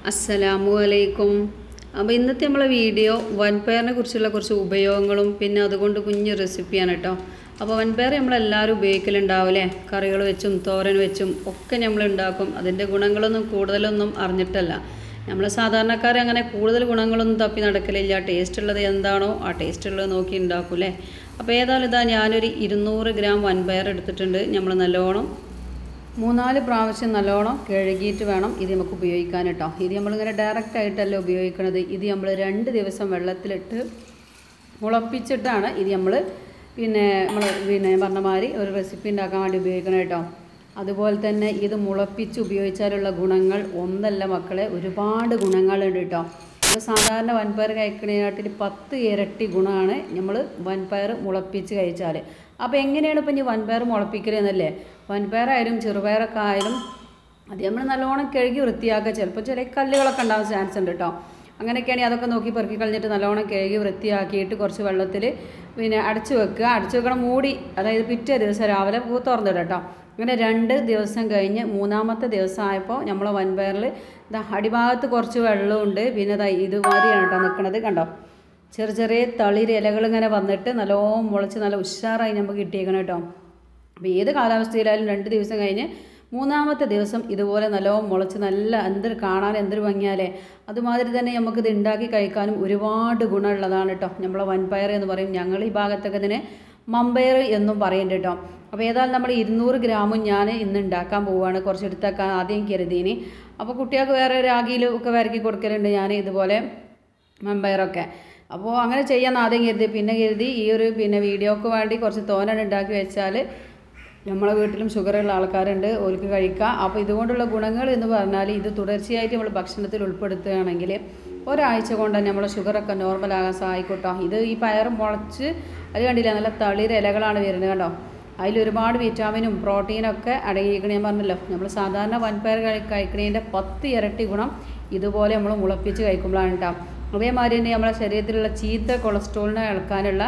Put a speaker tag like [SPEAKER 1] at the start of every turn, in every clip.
[SPEAKER 1] അസ്സലാമു അലൈക്കും അപ്പോൾ ഇന്നത്തെ നമ്മളെ വീഡിയോ വൻപയറിനെ കുറിച്ചുള്ള കുറച്ച് ഉപയോഗങ്ങളും പിന്നെ അതുകൊണ്ട് കുഞ്ഞ് റെസിപ്പിയാണ് കേട്ടോ അപ്പോൾ വൻപയർ നമ്മളെല്ലാവരും ഉപയോഗിക്കലുണ്ടാവില്ലേ കറികൾ വെച്ചും തോരൻ വെച്ചും ഒക്കെ നമ്മൾ ഉണ്ടാക്കും അതിൻ്റെ ഗുണങ്ങളൊന്നും കൂടുതലൊന്നും അറിഞ്ഞിട്ടല്ല നമ്മൾ സാധാരണക്കാരെ അങ്ങനെ കൂടുതൽ ഗുണങ്ങളൊന്നും തപ്പി നടക്കലില്ല ടേസ്റ്റ് ഉള്ളത് എന്താണോ ആ ടേസ്റ്റ് ഉള്ളത് നോക്കി ഉണ്ടാക്കൂലേ അപ്പോൾ ഏതായാലും ഇതാ ഞാനൊരു ഇരുന്നൂറ് ഗ്രാം വൻപയർ എടുത്തിട്ടുണ്ട് നമ്മൾ നല്ലോണം മൂന്നാല് പ്രാവശ്യം നല്ലോണം കഴുകിയിട്ട് വേണം ഇത് നമുക്ക് ഉപയോഗിക്കാൻ കേട്ടോ ഇത് നമ്മളിങ്ങനെ ഡയറക്റ്റ് ആയിട്ടല്ല ഉപയോഗിക്കുന്നത് ഇത് നമ്മൾ രണ്ട് ദിവസം വെള്ളത്തിലിട്ട് മുളപ്പിച്ചിട്ടാണ് ഇത് നമ്മൾ പിന്നെ നമ്മൾ പിന്നെ പറഞ്ഞ മാതിരി ഒരു റെസിപ്പി ഉണ്ടാക്കാൻ വേണ്ടി ഉപയോഗിക്കണം കേട്ടോ അതുപോലെ തന്നെ ഇത് മുളപ്പിച്ച് ഉപയോഗിച്ചാലുള്ള ഗുണങ്ങൾ ഒന്നല്ല മക്കളെ ഒരുപാട് ഗുണങ്ങളുണ്ട് കേട്ടോ നമ്മൾ സാധാരണ വൻപയർ കഴിക്കുന്നതിനാട്ടിൽ പത്ത് ഇരട്ടി ഗുണമാണ് നമ്മൾ വൻപയർ മുളപ്പിച്ച് കഴിച്ചാൽ അപ്പോൾ എങ്ങനെയാണ് ഇപ്പം ഇനി വൻപയർ മുളപ്പിക്കലെന്നല്ലേ വൻപയറായാലും ചെറുപയറൊക്കെ ആയാലും അത് നമ്മൾ നല്ലോണം കഴുകി വൃത്തിയാക്കുക ചിലപ്പോൾ ചില കല്ലുകളൊക്കെ ഉണ്ടാവാൻ ചാൻസ് ഉണ്ട് കേട്ടോ അങ്ങനെയൊക്കെയാണെങ്കിൽ അതൊക്കെ നോക്കി പെറുക്കി കളഞ്ഞിട്ട് നല്ലോണം കഴുകി വൃത്തിയാക്കിയിട്ട് കുറച്ച് വെള്ളത്തിൽ പിന്നെ അടച്ചു വെക്കുക അടച്ചു വെക്കണം മൂടി അതായത് പിറ്റേ ദിവസം രാവിലെ പൂ തുറന്നിടുക കേട്ടോ അങ്ങനെ രണ്ട് ദിവസം കഴിഞ്ഞ് മൂന്നാമത്തെ ദിവസം ആയപ്പോൾ നമ്മളെ വൻപയറിൽ ഇതാ അടിഭാഗത്ത് കുറച്ച് വെള്ളമുണ്ട് പിന്നെ ദാ ഇതുമാതിരിയാണ് കേട്ടോ നിൽക്കുന്നത് കണ്ടോ ചെറിയ ചെറിയ തളിര് ഇലകൾ ഇങ്ങനെ വന്നിട്ട് നല്ലോണം മുളച്ച് നല്ല ഉഷാറായി നമുക്ക് കിട്ടിയേക്കണം കേട്ടോ അപ്പോൾ ഏത് കാലാവസ്ഥയിലായാലും രണ്ട് ദിവസം കഴിഞ്ഞ് മൂന്നാമത്തെ ദിവസം ഇതുപോലെ നല്ലോണം മുളച്ച് നല്ല എന്തൊരു കാണാൻ എന്തൊരു ഭംഗിയാലേ അതുമാതിരി തന്നെ നമുക്കിത് ഉണ്ടാക്കി കഴിക്കാനും ഒരുപാട് ഗുണമുള്ളതാണ് കേട്ടോ നമ്മളെ വൻപയർ എന്ന് പറയും ഞങ്ങൾ ഈ ഭാഗത്തൊക്കെ ഇതിനെ മമ്പയർ എന്നും പറയുന്നുണ്ട് കേട്ടോ അപ്പോൾ ഏതായാലും നമ്മൾ ഇരുന്നൂറ് ഗ്രാമും ഞാൻ ഇന്ന് ഉണ്ടാക്കാൻ പോവുകയാണ് കുറച്ച് എടുത്തേക്കാൻ ആദ്യം കരുതീനി അപ്പോൾ കുട്ടികൾക്ക് വേറെ രാഗിയിലും ഒക്കെ വരക്കി കൊടുക്കലുണ്ട് ഞാൻ ഇതുപോലെ മമ്പയറൊക്കെ അപ്പോൾ അങ്ങനെ ചെയ്യാൻ ആദ്യം കരുതി പിന്നെ കരുതി ഈ ഒരു പിന്നെ വീഡിയോക്ക് വേണ്ടി കുറച്ച് തോനൻ ഉണ്ടാക്കി വെച്ചാൽ നമ്മളെ വീട്ടിലും ഷുഗറുള്ള ആൾക്കാരുണ്ട് ഓർക്ക് കഴിക്കാം അപ്പോൾ ഇതുകൊണ്ടുള്ള ഗുണങ്ങൾ എന്ന് പറഞ്ഞാൽ ഇത് തുടർച്ചയായിട്ട് നമ്മൾ ഭക്ഷണത്തിൽ ഉൾപ്പെടുത്തുകയാണെങ്കിൽ ഒരാഴ്ച കൊണ്ട് തന്നെ നമ്മളെ ഷുഗറൊക്കെ നോർമലാകാൻ സഹായിക്കട്ടോ ഇത് ഈ പയർ മുളച്ച് അത് കണ്ടില്ല നല്ല തളിര് ഇലകളാണ് വരുന്നത് കണ്ടോ അതിൽ ഒരുപാട് വിറ്റാമിനും പ്രോട്ടീനും ഒക്കെ അടങ്ങിയിരിക്കണം ഞാൻ പറഞ്ഞല്ലോ നമ്മൾ സാധാരണ വൻപയർ കഴി കഴിക്കണതിൻ്റെ പത്ത് ഇരട്ടി ഗുണം ഇതുപോലെ നമ്മൾ മുളപ്പിച്ച് കഴിക്കുമ്പോഴാണ് കേട്ടോ അതേമാതിരി തന്നെ നമ്മളെ ശരീരത്തിലുള്ള ചീത്ത കൊളസ്ട്രോളിനെ ഇളക്കാനുള്ള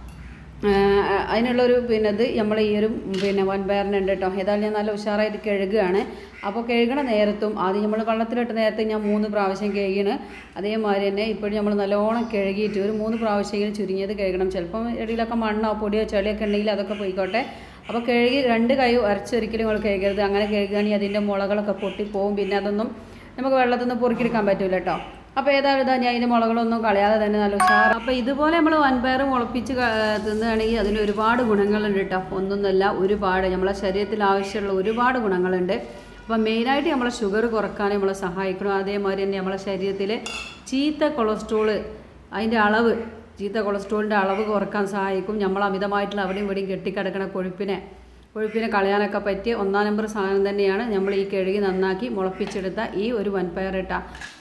[SPEAKER 1] അതിനുള്ളൊരു പിന്നെ ഇത് നമ്മൾ ഈ ഒരു പിന്നെ വൻപയറിനുണ്ട് കേട്ടോ ഏതായാലും ഞാൻ നല്ല ഉഷാറായിട്ട് കഴുകുകയാണ് അപ്പോൾ കഴുകണ നേരത്തും ആദ്യം നമ്മൾ വെള്ളത്തിലിട്ട നേരത്തെ ഞാൻ മൂന്ന് പ്രാവശ്യം കഴുകിയാണ് അതേമാതിരി തന്നെ ഇപ്പോഴും നമ്മൾ നല്ലോണം കഴുകിയിട്ട് ഒരു മൂന്ന് പ്രാവശ്യമെങ്കിലും ചുരുങ്ങിയത് കഴുകണം ചിലപ്പം ഇടയിലൊക്കെ മണ്ണോ പൊടിയോ ചെളിയൊക്കെ ഉണ്ടെങ്കിൽ അതൊക്കെ പോയിക്കോട്ടെ അപ്പോൾ കഴുകി രണ്ട് കൈ അരച്ചൊരിക്കലും നിങ്ങൾ കഴുകരുത് അങ്ങനെ കഴുകുകയാണെങ്കിൽ അതിൻ്റെ മുളകളൊക്കെ പൊട്ടിപ്പോവും പിന്നെ അതൊന്നും നമുക്ക് വെള്ളത്തിൽ നിന്ന് പൊറുക്കിയെടുക്കാൻ പറ്റില്ല കേട്ടോ അപ്പോൾ ഏതായാലും ഇതാ ഞാൻ അതിൻ്റെ മുളകളൊന്നും കളയാതെ തന്നെ നല്ല ഉഷാർ അപ്പോൾ ഇതുപോലെ നമ്മൾ വൻപയർ മുളപ്പിച്ച് തിന്നുകയാണെങ്കിൽ അതിന് ഒരുപാട് ഗുണങ്ങളുണ്ട് കേട്ടോ ഒന്നൊന്നല്ല ഒരുപാട് നമ്മളെ ശരീരത്തിൽ ആവശ്യമുള്ള ഒരുപാട് ഗുണങ്ങളുണ്ട് അപ്പോൾ മെയിനായിട്ട് നമ്മളെ ഷുഗർ കുറക്കാൻ നമ്മളെ സഹായിക്കണം അതേമാതിരി തന്നെ നമ്മളെ ശരീരത്തിൽ ചീത്ത കൊളസ്ട്രോള് അതിൻ്റെ അളവ് ചീത്ത കൊളസ്ട്രോളിൻ്റെ അളവ് കുറക്കാൻ സഹായിക്കും നമ്മൾ അമിതമായിട്ടുള്ള അവിടെയും ഇവിടെയും കെട്ടിക്കിടക്കണ കൊഴുപ്പിനെ കൊഴുപ്പിനെ കളയാനൊക്കെ പറ്റിയ ഒന്നാം നമ്പർ സാധനം തന്നെയാണ് നമ്മൾ ഈ കഴുകി നന്നാക്കി മുളപ്പിച്ചെടുത്ത ഈ ഒരു വൻപയർ ഇട്ട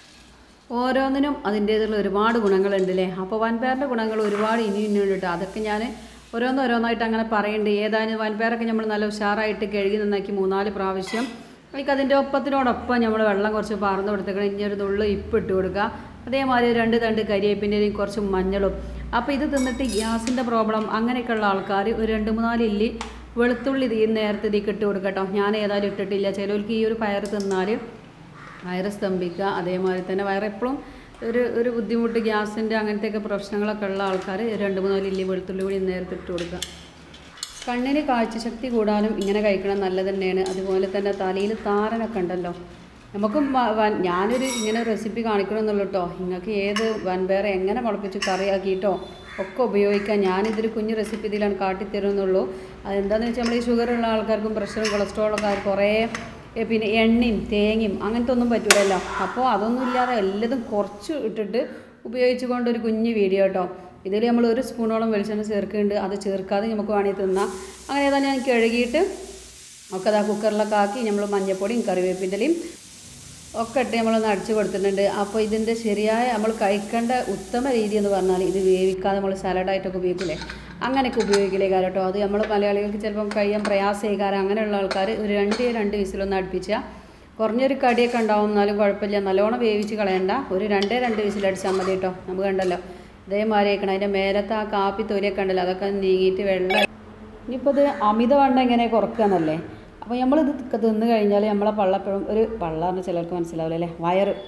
[SPEAKER 1] ഓരോന്നിനും അതിൻ്റേതുള്ള ഒരുപാട് ഗുണങ്ങളുണ്ട് അല്ലേ അപ്പോൾ വൻപയറിൻ്റെ ഗുണങ്ങൾ ഒരുപാട് ഇനി ഇനിയുണ്ട് കേട്ടോ അതൊക്കെ ഞാൻ ഓരോന്നോരോന്നായിട്ട് അങ്ങനെ പറയുന്നുണ്ട് ഏതായാലും വൻപയറൊക്കെ നമ്മൾ നല്ല ഉഷാറായിട്ട് കഴുകി നന്നാക്കി മൂന്നാല് പ്രാവശ്യം അതിക്ക് അതിൻ്റെ ഒപ്പത്തിനോടൊപ്പം നമ്മൾ വെള്ളം കുറച്ച് പാർന്ന് കൊടുത്തേക്കണം ഇനി ഒരു തുള്ളി ഇപ്പ് ഇട്ട് കൊടുക്കുക അതേമാതിരി രണ്ട് തണ്ട് കരിയേപ്പിൻ്റെയും കുറച്ച് മഞ്ഞളും അപ്പോൾ ഇത് തിന്നിട്ട് ഗ്യാസിൻ്റെ പ്രോബ്ലം അങ്ങനെയൊക്കെയുള്ള ആൾക്കാർ ഒരു രണ്ട് മൂന്നാല് ഇല്ലി വെളുത്തുള്ളി ഈ നേരത്തെ ഇതിലേക്ക് ഇട്ട് കൊടുക്കട്ടോ ഞാൻ ഏതായാലും ഇട്ടിട്ടില്ല ചിലർക്ക് ഈ ഒരു പയർ തിന്നാൽ വയറ് സ്തംഭിക്കുക അതേമാതിരി തന്നെ വയറെപ്പോഴും ഒരു ഒരു ബുദ്ധിമുട്ട് ഗ്യാസിൻ്റെ അങ്ങനത്തെയൊക്കെ പ്രശ്നങ്ങളൊക്കെ ഉള്ള ആൾക്കാർ രണ്ട് മൂന്ന് ഇല്ലി വെളുത്തുള്ളി കൂടി നേരത്തെ ഇട്ട് കൊടുക്കുക കണ്ണിന് കാഴ്ചശക്തി കൂടാനും ഇങ്ങനെ കഴിക്കണം നല്ലത് തന്നെയാണ് അതുപോലെ തന്നെ തലയിൽ താരനൊക്കെ ഉണ്ടല്ലോ നമുക്കും ഞാനൊരു ഇങ്ങനെ റെസിപ്പി കാണിക്കണമെന്നുള്ളൂ കേട്ടോ നിങ്ങൾക്ക് ഏത് വൻപയർ എങ്ങനെ മുളപ്പിച്ച് കറിയാക്കിയിട്ടോ ഒക്കെ ഉപയോഗിക്കാം ഞാനിതൊരു കുഞ്ഞു റെസിപ്പി ഇതിലാണ് കാട്ടിത്തരുമെന്നുള്ളൂ അതെന്താണെന്ന് വെച്ചാൽ നമ്മൾ ഈ ഷുഗറുള്ള ആൾക്കാർക്കും പ്രഷറും കൊളസ്ട്രോളൊക്കെ കുറേ പിന്നെ എണ്ണയും തേങ്ങയും അങ്ങനത്തെ ഒന്നും പറ്റൂലല്ലോ അപ്പോൾ അതൊന്നും ഇല്ലാതെ എല്ലതും കുറച്ച് ഇട്ടിട്ട് ഉപയോഗിച്ചു കൊണ്ട് ഒരു കുഞ്ഞു വീഡിയോ കേട്ടോ ഇതിൽ നമ്മൾ ഒരു സ്പൂണോളം വെളിച്ചെണ്ണ ചേർക്കുന്നുണ്ട് അത് ചേർക്കാതെ നമുക്ക് വേണമെങ്കിൽ തിന്നാം അങ്ങനെ ഏതായാലും ഞാൻ കഴുകിയിട്ട് ഒക്കെ അതാ കുക്കറിലൊക്കെ ആക്കി നമ്മൾ മഞ്ഞപ്പൊടിയും കറിവേപ്പിൻ്റെലയും ഒക്കെ ഇട്ട് നമ്മളൊന്ന് അടിച്ചു കൊടുത്തിട്ടുണ്ട് അപ്പോൾ ഇതിൻ്റെ ശരിയായ നമ്മൾ കഴിക്കേണ്ട ഉത്തമ രീതി എന്ന് പറഞ്ഞാൽ ഇത് വേവിക്കാതെ നമ്മൾ സാലഡായിട്ടൊക്കെ ഉപയോഗിക്കില്ലേ അങ്ങനെയൊക്കെ ഉപയോഗിക്കില്ലേ കാര്യം കേട്ടോ അത് നമ്മൾ മലയാളികൾക്ക് ചിലപ്പം കഴിയാൻ പ്രയാസമായിക്കാരം അങ്ങനെയുള്ള ആൾക്കാർ ഒരു രണ്ട് രണ്ട് വിസിലൊന്ന് അടുപ്പിച്ചാൽ കുറഞ്ഞൊരു കടിയൊക്കെ ഉണ്ടാവും എന്നാലും കുഴപ്പമില്ല നല്ലോണം വേവിച്ച് കളയണ്ട ഒരു രണ്ടേ രണ്ട് വിസിലടിച്ചാൽ മതി കേട്ടോ നമുക്ക് കണ്ടല്ലോ ഇതേമാതിരി ആക്കണം അതിൻ്റെ മേലത്തെ ആ കാപ്പി തൊലിയൊക്കെ ഉണ്ടല്ലോ അതൊക്കെ നീങ്ങിയിട്ട് വെള്ളം ഇനിയിപ്പോൾ ഇത് അമിതവണ്ണം എങ്ങനെ കുറക്കുക എന്നല്ലേ അപ്പോൾ നമ്മളിത് തിന്ന് കഴിഞ്ഞാൽ നമ്മളെ പള്ളപ്പോഴും ഒരു പള്ള പറഞ്ഞാൽ ചിലർക്ക് മനസ്സിലാവില്ല അല്ലേ വയറ്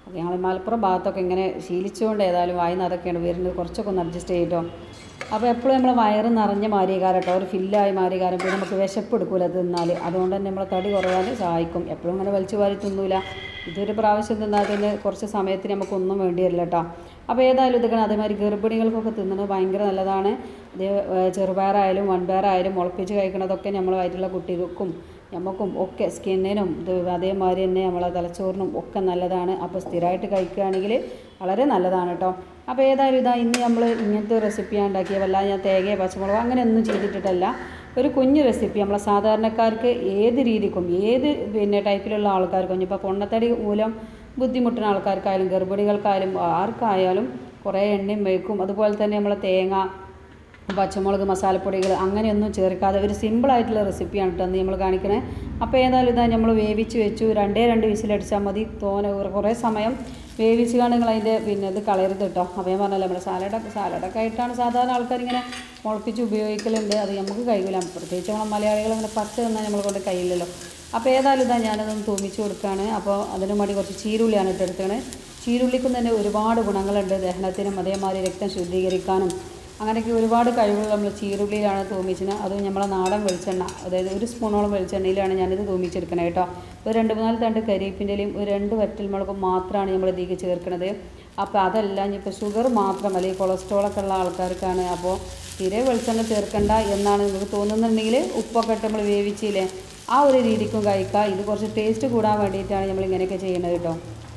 [SPEAKER 1] അപ്പോൾ ഞങ്ങൾ മലപ്പുറം ഭാഗത്തൊക്കെ ഇങ്ങനെ ശീലിച്ചുകൊണ്ട് ഏതായാലും വായിന്ന് അതൊക്കെയാണ് വരുന്നത് കുറച്ചൊക്കെ ഒന്ന് അഡ്ജസ്റ്റ് ചെയ്തിട്ടോ അപ്പോൾ എപ്പോഴും നമ്മളെ വയറ് നിറഞ്ഞ മാരികാരം കേട്ടോ ഒരു ഫില്ലായി മാരികാരം പിന്നെ നമുക്ക് വിശപ്പ് എടുക്കൂല തിന്നാൽ അതുകൊണ്ട് തന്നെ നമ്മളെ തടി കുറയാൻ സഹായിക്കും എപ്പോഴും ഇങ്ങനെ വലിച്ചു വാരി തിന്നൂല ഇതൊരു പ്രാവശ്യം തിന്നാൽ തന്നെ കുറച്ച് സമയത്തിന് നമുക്കൊന്നും വേണ്ടി വരില്ല കേട്ടോ അപ്പോൾ ഏതായാലും ഇതൊക്കെ അതേമാതിരി ഗർഭിണികൾക്കൊക്കെ തിന്നുന്നത് ഭയങ്കര നല്ലതാണ് ഇത് ഏഹ് ചെറുപയറായാലും വൻപയറായാലും മുളപ്പിച്ച് കഴിക്കണതൊക്കെ നമ്മളെ വയറ്റുള്ള കുട്ടികൾക്കും നമുക്കും ഒക്കെ സ്കിന്നിനും ഇത് അതേമാതിരി തന്നെ നമ്മളെ തലച്ചോറിനും ഒക്കെ നല്ലതാണ് അപ്പോൾ സ്ഥിരമായിട്ട് കഴിക്കുകയാണെങ്കിൽ വളരെ നല്ലതാണ് കേട്ടോ അപ്പോൾ ഏതായാലും ഇതാ ഇന്ന് നമ്മൾ ഇങ്ങനത്തെ റെസിപ്പി ഉണ്ടാക്കിയ വല്ലാതെ ഞാൻ തേങ്ങയോ പച്ചമുളകോ അങ്ങനെയൊന്നും ചെയ്തിട്ടിട്ടല്ല ഒരു കുഞ്ഞു റെസിപ്പി നമ്മളെ സാധാരണക്കാർക്ക് ഏത് രീതിക്കും ഏത് പിന്നെ ടൈപ്പിലുള്ള ആൾക്കാർക്കും ഇപ്പോൾ പൊണ്ണത്തടി മൂലം ബുദ്ധിമുട്ടുന്ന ആൾക്കാർക്കായാലും ഗർഭിണികൾക്കായാലും ആർക്കായാലും കുറേ എണ്ണയും വെക്കും അതുപോലെ തന്നെ നമ്മളെ തേങ്ങ പച്ചമുളക് മസാലപ്പൊടികൾ അങ്ങനെയൊന്നും ചേർക്കാതെ ഒരു സിമ്പിളായിട്ടുള്ള റെസിപ്പിയാണ് കേട്ടോ അന്ന് നമ്മൾ കാണിക്കണേ അപ്പോൾ ഏതായാലും ഇതാ നമ്മൾ വേവിച്ച് വെച്ചു രണ്ടേ രണ്ട് വിസിലടിച്ചാൽ മതി തോനെ കുറേ- കുറേ സമയം വേവിച്ച് കാണും നിങ്ങൾ അതിൻ്റെ പിന്നെ ഇത് കളയരുത് കേട്ടോ അപ്പോൾ ഞാൻ പറഞ്ഞല്ലോ നമ്മുടെ സാലഡൊക്കെ സാലഡൊക്കെ ആയിട്ടാണ് സാധാരണ ആൾക്കാർ ഇങ്ങനെ മുളപ്പിച്ച് ഉപയോഗിക്കലുണ്ട് അത് നമുക്ക് കഴിയില്ല പ്രത്യേകിച്ച് നമ്മൾ മലയാളികൾ അങ്ങനെ പച്ച തന്നാൽ നമ്മൾ കൊണ്ട് കഴിയില്ലല്ലോ അപ്പോൾ ഏതായാലും ഇതാ ഞാനതൊന്ന് തൂമിച്ച് കൊടുക്കുകയാണ് അപ്പോൾ അതിന് വേണ്ടി കുറച്ച് ചീരുള്ളിയാണ് ഇട്ടെടുത്തത് ചീരുള്ളിക്കും തന്നെ ഒരുപാട് ഗുണങ്ങളുണ്ട് ദഹനത്തിനും അതേമാതിരി രക്തം ശുദ്ധീകരിക്കാനും അങ്ങനെയൊക്കെ ഒരുപാട് കഴിവുകൾ നമ്മൾ ചീരുള്ളിയിലാണ് തൂമിച്ചത് അതും നമ്മളെ നാടൻ വെളിച്ചെണ്ണ അതായത് ഒരു സ്പൂണോളം വെളിച്ചെണ്ണയിലാണ് ഞാനിത് തൂമിച്ചെടുക്കണത് കേട്ടോ ഒരു രണ്ട് മൂന്നാല് തണ്ട് കരിവേപ്പിൻ്റെയും ഒരു രണ്ട് വറ്റൽമുളകും മാത്രമാണ് നമ്മൾ ഇതിലേക്ക് ചേർക്കുന്നത് അപ്പോൾ അതല്ല ഇനിയിപ്പോൾ ഷുഗർ മാത്രം അല്ലെങ്കിൽ കൊളസ്ട്രോളൊക്കെ ഉള്ള ആൾക്കാർക്കാണ് അപ്പോൾ തീരെ വെളിച്ചെണ്ണ ചേർക്കണ്ട എന്നാണ് നിങ്ങൾക്ക് തോന്നുന്നുണ്ടെങ്കിൽ ഉപ്പൊക്കെ ഇട്ട് നമ്മൾ വേവിച്ചില്ലേ ആ ഒരു രീതിക്കും കഴിക്കാം ഇത് കുറച്ച് ടേസ്റ്റ് കൂടാൻ വേണ്ടിയിട്ടാണ് നമ്മൾ ഇങ്ങനെയൊക്കെ ചെയ്യുന്നത് കേട്ടോ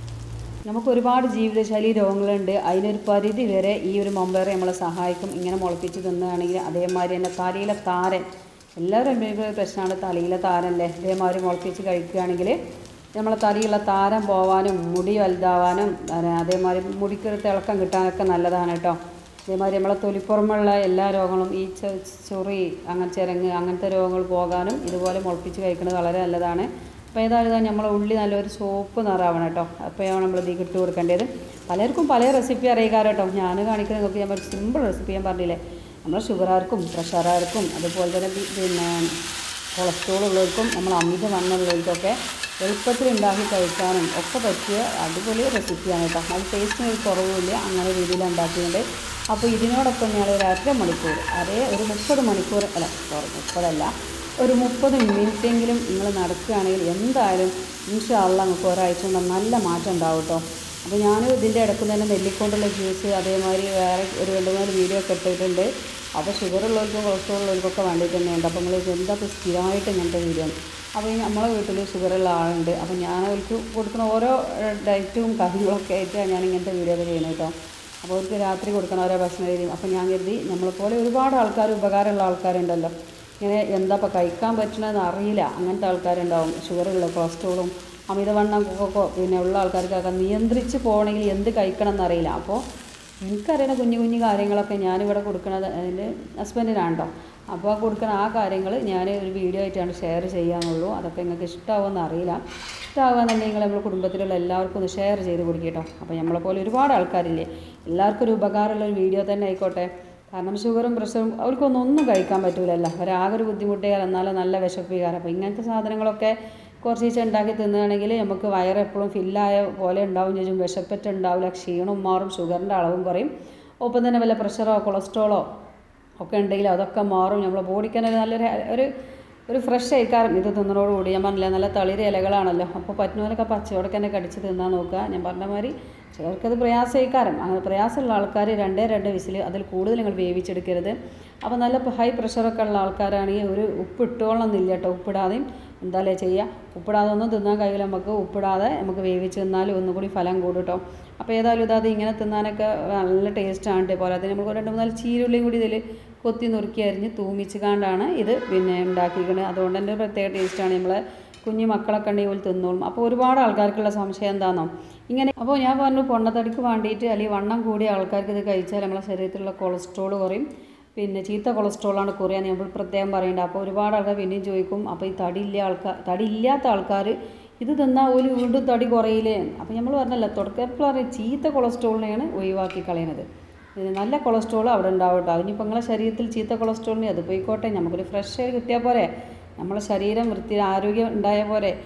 [SPEAKER 1] നമുക്ക് ഒരുപാട് ജീവിതശൈലി രോഗങ്ങളുണ്ട് അതിനൊരു പരിധി വരെ ഈ ഒരു മമ്പയർ നമ്മളെ സഹായിക്കും ഇങ്ങനെ മുളപ്പിച്ച് തിന്നുകയാണെങ്കിൽ അതേമാതിരി തന്നെ തലയിലെ താരൻ എല്ലാവരും അനുഭവിക്കുന്ന ഒരു പ്രശ്നമാണ് തലയിലെ താരല്ലേ ഇതേമാതിരി മുളപ്പിച്ച് കഴിക്കുകയാണെങ്കിൽ നമ്മളെ തലയുള്ള താരം പോവാനും മുടി വലുതാവാനും അതെ- അതേമാതിരി മുടിക്കൊരു തിളക്കം കിട്ടാനൊക്കെ നല്ലതാണ് കേട്ടോ അതേമാതിരി നമ്മളെ തൊലിപ്പുറമുള്ള എല്ലാ രോഗങ്ങളും ഈ ചൊ- ചൊറി അങ്ങനെ ചിരങ്ങ് അങ്ങനത്തെ രോഗങ്ങൾ പോകാനും ഇതുപോലെ മുളപ്പിച്ച് കഴിക്കുന്നത് വളരെ നല്ലതാണ് അപ്പോൾ ഏതായാലും ഇതാ നമ്മളെ ഉള്ളി നല്ലൊരു സോപ്പ് നിറാവണം കേട്ടോ അപ്പോഴാണ് നമ്മൾ ഇതിൽ ഇട്ട് കൊടുക്കേണ്ടത് പലർക്കും പല റെസിപ്പി അറിയിക്കാറ് കേട്ടോ ഞാൻ കാണിക്കുന്നത് നോക്കി ഞാൻ സിമ്പിൾ റെസിപ്പി ഞാൻ പറഞ്ഞില്ലേ നമ്മൾ ഷുഗറാർക്കും പ്രഷറാർക്കും അതുപോലെ തന്നെ പി- പിന്നെ കൊളസ്ട്രോൾ ഉള്ളവർക്കും നമ്മൾ അമിത വണ്ണമുള്ളവർക്കൊക്കെ എളുപ്പത്തിൽ ഉണ്ടാക്കി കഴിക്കാനും ഒക്കെ പറ്റിയ അടിപൊളി റെസിപ്പിയാണ് കേട്ടോ അത് ടേസ്റ്റിന് ഒരു കുറവുമില്ല അങ്ങനെ രീതിയിൽ ഉണ്ടാക്കിയിട്ടുണ്ട് അപ്പോൾ ഇതിനോടൊപ്പം ഞാൻ ഒരു അര മണിക്കൂർ അതേ ഒരു മുപ്പത് മണിക്കൂർ അല്ല സോറി മുപ്പതല്ല ഒരു മുപ്പത് മിനിറ്റെങ്കിലും നിങ്ങൾ നടക്കുകയാണെങ്കിൽ എന്തായാലും ഇൻഷാള്ള നമുക്ക് ഒരാഴ്ച കൊണ്ട് നല്ല മാറ്റം ഉണ്ടാവും കേട്ടോ അപ്പോൾ ഞാൻ ഇതിൻ്റെ ഇടയ്ക്ക് തന്നെ നെല്ലിക്കൊണ്ടുള്ള ജ്യൂസ് അതേമാതിരി വേറെ ഒരു രണ്ട് മൂന്ന് വീഡിയോ ഒക്കെ ഇട്ടിട്ടുണ്ട് അപ്പോൾ ഷുഗർ ഉള്ളവർക്കും കൊളസ്ട്രോൾ ഉള്ളവർക്കൊക്കെ വേണ്ടിയിട്ട് തന്നെയുണ്ട് അപ്പോൾ നിങ്ങൾ എന്താ ഇപ്പോൾ സ്ഥിരമായിട്ട് ഇങ്ങനത്തെ വീഡിയോ ആണ് അപ്പോൾ ഈ നമ്മളെ വീട്ടിൽ ഷുഗറുള്ള ആളുണ്ട് അപ്പോൾ ഞാൻ അവർക്ക് കൊടുക്കുന്ന ഓരോ ഡയറ്റും കാര്യങ്ങളൊക്കെ ആയിട്ടാണ് ഞാൻ ഇങ്ങനത്തെ വീഡിയോ ഒക്കെ ചെയ്യുന്നത് കേട്ടോ അപ്പോൾ അവർക്ക് രാത്രി കൊടുക്കുന്ന ഓരോ ഭക്ഷണ രീതിയും അപ്പോൾ ഞാൻ കരുതി നമ്മളെപ്പോലെ ഒരുപാട് ആൾക്കാർ ഉപകാരമുള്ള ആൾക്കാരുണ്ടല്ലോ ഇങ്ങനെ എന്താ ഇപ്പോൾ കഴിക്കാൻ പറ്റണമെന്ന് അറിയില്ല അങ്ങനത്തെ ആൾക്കാരുണ്ടാവും ഷുഗറുള്ള കൊളസ്ട്രോളും അമിതവണ്ണം ഒക്കെ പിന്നെ ഉള്ള ആൾക്കാർക്കൊക്കെ നിയന്ത്രിച്ച് പോകണമെങ്കിൽ എന്ത് കഴിക്കണം എന്നറിയില്ല അപ്പോൾ എനിക്കറിയുന്ന കുഞ്ഞു കുഞ്ഞു കാര്യങ്ങളൊക്കെ ഞാനിവിടെ കൊടുക്കുന്നത് എൻ്റെ ഹസ്ബൻഡിനാണ് കേട്ടോ അപ്പോൾ ആ കൊടുക്കുന്ന ആ കാര്യങ്ങൾ ഞാൻ ഒരു വീഡിയോ ആയിട്ടാണ് ഷെയർ ചെയ്യാന്നുള്ളൂ അതൊക്കെ നിങ്ങൾക്ക് ഇഷ്ടമാവുമെന്ന് അറിയില്ല ഇഷ്ടമാകുകയെന്നുണ്ടെങ്കിൽ നമ്മുടെ കുടുംബത്തിലുള്ള എല്ലാവർക്കും ഒന്ന് ഷെയർ ചെയ്ത് കൊടുക്കുക കേട്ടോ അപ്പോൾ നമ്മളെപ്പോലെ ഒരുപാട് ആൾക്കാരില്ലേ എല്ലാവർക്കും ഒരു ഉപകാരമുള്ള ഒരു വീഡിയോ തന്നെ ആയിക്കോട്ടെ കാരണം ഷുഗറും പ്രഷറും അവർക്കൊന്നും ഒന്നും കഴിക്കാൻ പറ്റൂലല്ലോ ഒരാകെ ഒരു ബുദ്ധിമുട്ടുകാർ എന്നാലും നല്ല വിശപ്പിക്കാരം അപ്പോൾ ഇങ്ങനത്തെ സാധനങ്ങളൊക്കെ കുറച്ച് ഉണ്ടാക്കി തിന്നുകയാണെങ്കിൽ നമുക്ക് വയറ് എപ്പോഴും ഫില്ലായ പോലെ ഉണ്ടാവും ചോദിച്ചും വിശപ്പറ്റ ഉണ്ടാവില്ല ക്ഷീണവും മാറും ഷുഗറിൻ്റെ അളവും കുറയും ഒപ്പം തന്നെ വല്ല പ്രഷറോ കൊളസ്ട്രോളോ ഒക്കെ ഉണ്ടെങ്കിൽ അതൊക്കെ മാറും നമ്മളെ ബോഡിക്ക് തന്നെ ഒരു നല്ലൊരു ഒരു ഒരു ഫ്രഷ് ആയിക്കാരം ഇത് തിന്നതോടുകൂടി ഞാൻ പറഞ്ഞില്ല നല്ല തളിര് ഇലകളാണല്ലോ അപ്പോൾ പറ്റുന്നവരൊക്കെ പച്ചയോടൊക്കെ തന്നെ കടിച്ച് തിന്നാൻ നോക്കുക ഞാൻ പറഞ്ഞ മാതിരി ചിലർക്കത് പ്രയാസമായിക്കാരം അങ്ങനെ പ്രയാസമുള്ള ആൾക്കാർ രണ്ടേ രണ്ട് വിസിൽ അതിൽ കൂടുതൽ നിങ്ങൾ വേവിച്ചെടുക്കരുത് അപ്പോൾ നല്ല ഹൈ പ്രഷറൊക്കെ ഉള്ള ആൾക്കാരാണെങ്കിൽ ഒരു ഉപ്പ് ഇട്ടോളണമെന്നില്ല കേട്ടോ ഉപ്പിടാതെയും എന്തായാലേ ചെയ്യുക ഉപ്പിടാതെ ഒന്നും തിന്നാൻ കഴിയില്ല നമുക്ക് ഉപ്പിടാതെ നമുക്ക് വേവിച്ച് തിന്നാൽ ഒന്നും കൂടി ഫലം കൂടും കേട്ടോ അപ്പോൾ ഏതായാലും ഇതാത് ഇങ്ങനെ തിന്നാനൊക്കെ നല്ല ടേസ്റ്റാണ് കേട്ടോ പോരാതെ നമുക്ക് രണ്ട് മൂന്നാല് ചീരുള്ളിയും കൂടി ഇതിൽ കൊത്തി നുറുക്കി അരിഞ്ഞ് തൂമിച്ച് കാണ്ടാണ് ഇത് പിന്നെ ഉണ്ടാക്കിയിരിക്കുന്നത് അതുകൊണ്ട് തന്നെ ഒരു പ്രത്യേക ടേസ്റ്റാണ് നമ്മളെ കുഞ്ഞു മക്കളൊക്കെ ഉണ്ടെങ്കിൽ പോലും തിന്നോളും അപ്പോൾ ഒരുപാട് ആൾക്കാർക്കുള്ള സംശയം എന്താണെന്നോ ഇങ്ങനെ അപ്പോൾ ഞാൻ പറഞ്ഞു പൊണ്ണത്തടിക്ക് വേണ്ടിയിട്ട് അല്ലെങ്കിൽ വണ്ണം കൂടിയ ആൾക്കാർക്ക് ഇത് കഴിച്ചാൽ നമ്മളെ ശരീരത്തിലുള്ള കൊളസ്ട്രോൾ കുറയും പിന്നെ ചീത്ത കൊളസ്ട്രോളാണ് കുറയാന്ന് നമ്മൾ പ്രത്യേകം പറയുന്നുണ്ട് അപ്പോൾ ഒരുപാട് ആൾക്കാർ പിന്നെയും ചോദിക്കും അപ്പോൾ ഈ തടിയില്ല ആൾക്കാർ തടി ഇല്ലാത്ത ആൾക്കാർ ഇത് തിന്നാൽ ഒരു വീണ്ടും തടി കുറയില്ലേ അപ്പോൾ നമ്മൾ പറഞ്ഞല്ലോ തുടക്കത്തിൽ പറയും ചീത്ത കൊളസ്ട്രോളിനെയാണ് ഒഴിവാക്കി കളയുന്നത് ഇത് നല്ല കൊളസ്ട്രോൾ അവിടെ ഉണ്ടാവും കേട്ടോ അതിനിപ്പോൾ നിങ്ങളെ ശരീരത്തിൽ ചീത്ത കൊളസ്ട്രോളിന് അത് പോയിക്കോട്ടെ നമുക്കൊരു ഫ്രഷ് എയർ കിട്ടിയാൽ പോരെ നമ്മളെ ശരീരം വൃത്തി ആരോഗ്യം ഉണ്ടായ പോരെ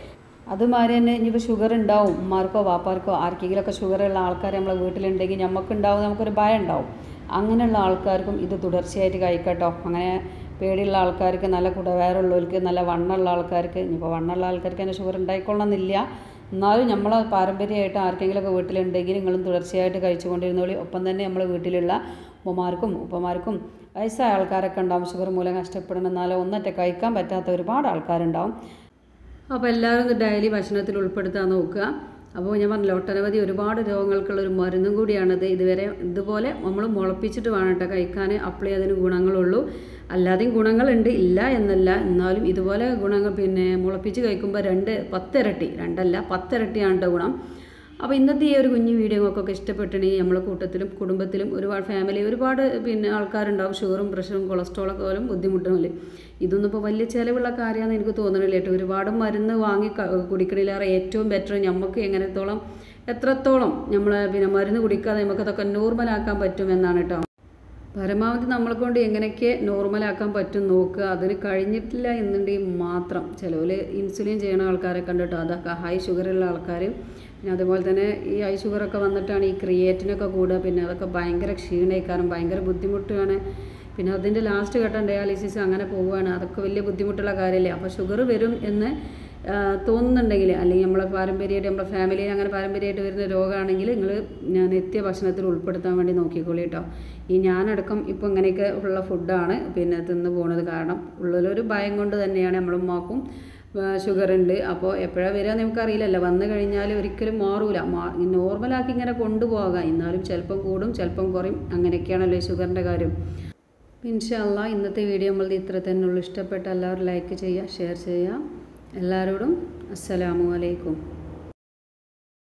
[SPEAKER 1] അതുമാതിരി തന്നെ ഇനിയിപ്പോൾ ഷുഗർ ഉണ്ടാവും ഉമ്മാർക്കോ വാപ്പാർക്കോ ആർക്കെങ്കിലുമൊക്കെ ഷുഗർ ഉള്ള ആൾക്കാർ നമ്മളെ വീട്ടിലുണ്ടെങ്കിൽ നമുക്കുണ്ടാവും നമുക്കൊരു ഭയം ഉണ്ടാവും അങ്ങനെയുള്ള ആൾക്കാർക്കും ഇത് തുടർച്ചയായിട്ട് കഴിക്കട്ടോ അങ്ങനെ പേടിയുള്ള ആൾക്കാർക്ക് നല്ല കുടവയറുള്ളവർക്ക് നല്ല വണ്ണമുള്ള ആൾക്കാർക്ക് ഇനിയിപ്പോൾ വണ്ണമുള്ള ആൾക്കാർക്ക് തന്നെ ഷുഗർ ഉണ്ടായിക്കൊള്ളണമെന്നില്ല എന്നാലും നമ്മളെ പാരമ്പര്യമായിട്ട് ആർക്കെങ്കിലുമൊക്കെ വീട്ടിലുണ്ടെങ്കിൽ നിങ്ങളും തുടർച്ചയായിട്ട് കഴിച്ചുകൊണ്ടിരുന്നോളി ഒപ്പം തന്നെ നമ്മളെ വീട്ടിലുള്ള ഉമ്മമാർക്കും ഉപ്പമാർക്കും വയസ്സായ ആൾക്കാരൊക്കെ ഉണ്ടാവും ഷുഗർ മൂലം കഷ്ടപ്പെടണം എന്നാലും ഒന്നൊറ്റ കഴിക്കാൻ പറ്റാത്ത ഒരുപാട് ആൾക്കാരുണ്ടാവും അപ്പോൾ എല്ലാവരും ഇത് ഡെയിലി ഭക്ഷണത്തിൽ ഉൾപ്പെടുത്താൻ നോക്കുക അപ്പോൾ ഞാൻ പറഞ്ഞല്ലോ ഒട്ടനവധി ഒരുപാട് രോഗങ്ങൾക്കുള്ള ഒരു മരുന്നും കൂടിയാണിത് ഇതുവരെ ഇതുപോലെ നമ്മൾ മുളപ്പിച്ചിട്ട് വേണം കേട്ടോ കഴിക്കാൻ അപ്പോഴേ അതിന് ഗുണങ്ങളുള്ളൂ അല്ലാതെയും ഗുണങ്ങളുണ്ട് ഇല്ല എന്നല്ല എന്നാലും ഇതുപോലെ ഗുണങ്ങൾ പിന്നെ മുളപ്പിച്ച് കഴിക്കുമ്പോൾ രണ്ട് പത്തിരട്ടി രണ്ടല്ല പത്തിരട്ടിയാണ് കേട്ടോ ഗുണം അപ്പോൾ ഇന്നത്തെ ഈ ഒരു കുഞ്ഞു വീഡിയോകൾക്കൊക്കെ ഇഷ്ടപ്പെട്ടിട്ടുണ്ടെങ്കിൽ നമ്മളെ കൂട്ടത്തിലും കുടുംബത്തിലും ഒരുപാട് ഫാമിലി ഒരുപാട് പിന്നെ ആൾക്കാരുണ്ടാവും ഷുഗറും പ്രഷറും കൊളസ്ട്രോളൊക്കെ പോലും ബുദ്ധിമുട്ടുമില്ല ഇതൊന്നും ഇപ്പോൾ വലിയ ചിലവുള്ള കാര്യമാണെന്ന് എനിക്ക് തോന്നണില്ല കേട്ടോ ഒരുപാട് മരുന്ന് വാങ്ങി ക- കുടിക്കണില്ലാറെ ഏറ്റവും ബെറ്റർ നമുക്ക് എങ്ങനത്തോളം എത്രത്തോളം നമ്മൾ പിന്നെ മരുന്ന് കുടിക്കാതെ നമുക്കതൊക്കെ നോർമലാക്കാൻ പറ്റുമെന്നാണ് കേട്ടോ പരമാവധി നമ്മളെ കൊണ്ട് എങ്ങനെയൊക്കെ നോർമലാക്കാൻ പറ്റും നോക്കുക അതിന് കഴിഞ്ഞിട്ടില്ല എന്നുണ്ടെങ്കിൽ മാത്രം ചിലവിൽ ഇൻസുലിൻ ചെയ്യണ ആൾക്കാരെ കണ്ടിട്ടോ അതൊക്കെ ഹൈ ഷുഗറുള്ള ആൾക്കാർ പിന്നെ അതുപോലെ തന്നെ ഈ ഹൈ ഷുഗറൊക്കെ വന്നിട്ടാണ് ഈ ക്രിയേറ്റിനൊക്കെ കൂടുക പിന്നെ അതൊക്കെ ഭയങ്കര ക്ഷീണയിക്കാരം ഭയങ്കര ബുദ്ധിമുട്ടാണ് പിന്നെ അതിൻ്റെ ലാസ്റ്റ് ഘട്ടം ഡയാലിസിസ് അങ്ങനെ പോവുകയാണ് അതൊക്കെ വലിയ ബുദ്ധിമുട്ടുള്ള കാര്യമല്ലേ അപ്പോൾ ഷുഗർ വരും എന്ന് ആ, തോന്നുന്നുണ്ടെങ്കിൽ അല്ലെങ്കിൽ നമ്മളെ പാരമ്പര്യമായിട്ട് നമ്മളെ ഫാമിലിയിൽ അങ്ങനെ പാരമ്പര്യമായിട്ട് വരുന്ന രോഗമാണെങ്കിൽ നിങ്ങൾ ഞാൻ നിത്യ ഭക്ഷണത്തിൽ ഉൾപ്പെടുത്താൻ വേണ്ടി നോക്കിക്കോളി കേട്ടോ ഈ ഞാനടക്കം ഇപ്പോൾ ഇങ്ങനെയൊക്കെ ഉള്ള ഫുഡാണ് പിന്നെ തിന്ന് പോകുന്നത് കാരണം ഉള്ളിലൊരു ഭയം കൊണ്ട് തന്നെയാണ് നമ്മളുമ്മാക്കും ഷുഗർ ഉണ്ട് അപ്പോൾ എപ്പോഴാണ് വരിക നമുക്കറിയില്ലല്ലോ വന്നു കഴിഞ്ഞാൽ ഒരിക്കലും മാറൂല മാ നോർമലാക്കി ഇങ്ങനെ കൊണ്ടുപോകാം എന്നാലും ചിലപ്പം കൂടും ചിലപ്പം കുറയും അങ്ങനെയൊക്കെയാണല്ലോ ഈ ഷുഗറിൻ്റെ കാര്യം ഇൻഷല്ല ഇന്നത്തെ വീഡിയോ നമ്മളുടെ ഇത്ര തന്നെ ഉള്ളൂ ഇഷ്ടപ്പെട്ട എല്ലാവരും ലൈക്ക് ചെയ്യുക ഷെയർ ചെയ്യുക എല്ലാവരോടും അസ്സലാമു അലൈക്കും